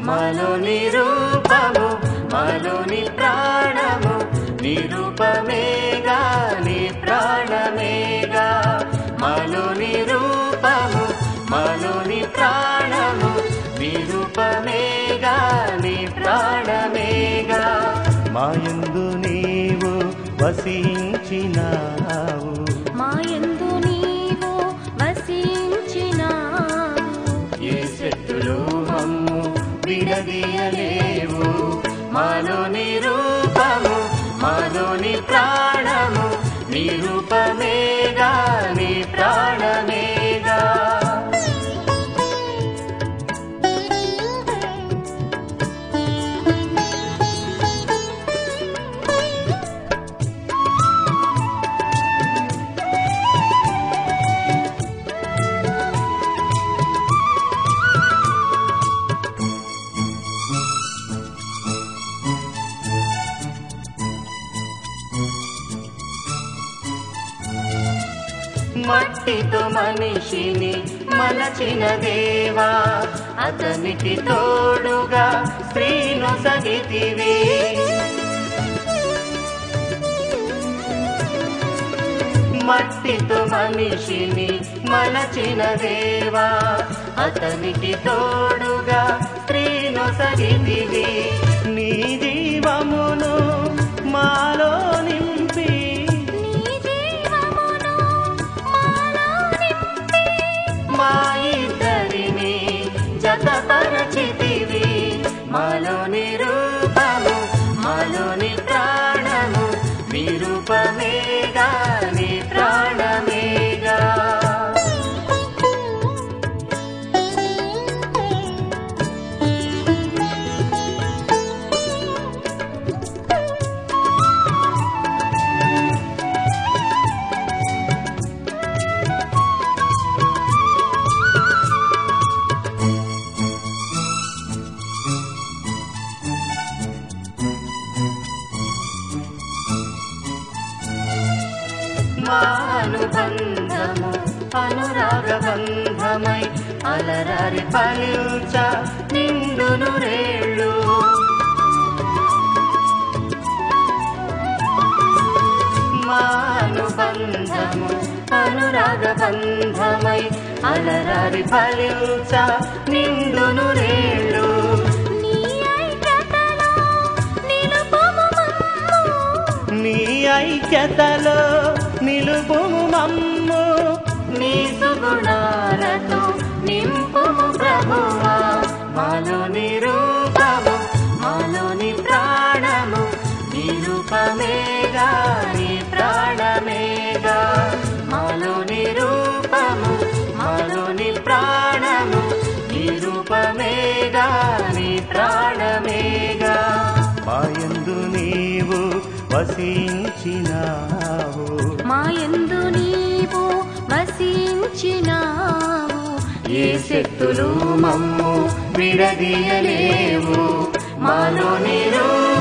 మాలోని రూపము మాలోని ప్రాణము నిరూపమేగా నీ ప్రాణమేగా మాలోని రూపము మాలోని ప్రాణము నిరూపమేగా నీ ప్రాణమేగా మాయందు నీవు వసించినావు మాయందు నీవు వసించినావు ఏ శక్తులు మమ్ము విడదీయలేవు మాలోని రూపము మాలోని ప్రాణము నీ రూపమేగా నీ ప్రాణమేగా మట్టితో మనిషిని మలచిన దేవా అతనికి తోడుగా స్త్రీను సగితివి మట్టితో మనిషిని మలచిన దేవా అతనికి తోడుగా స్త్రీను సగితివి నీ జీవమును మాలో నింపి నీ జీవమును మాలో నింపి మా ఇద్దరిని జతపరచితివి మాలోని రూపము మాలోని ప్రాణము నీ రూపమేగా నీ ప్రాణమేగా మా అనుబంధము అనురాగ బంధమై అలరారి పలుచ నిండును రేళ్ళు మా అనుబంధము అనురాగ బంధమై అలరారి పలుచ నిండును రేళ్ళు నీ ఐక్యతలో నిలుపుము మమ్ము నీ ఐక్యతలో నిలుపుము మమ్ము నీ సుగుణాలతో నింపుము ప్రభువా మాలోని రూపము మాలోని ప్రాణము నీ రూపమేగా నీ ప్రాణమేగా మాలోని రూపము మాలోని ప్రాణము నీ రూపమేగా నీ ప్రాణమేగా మాయందు నీవు వసించినావు మాయందు నీవు వసించినావు ఏ శక్తులు మమ్ము విడదీయలేవు మాలోని రూపము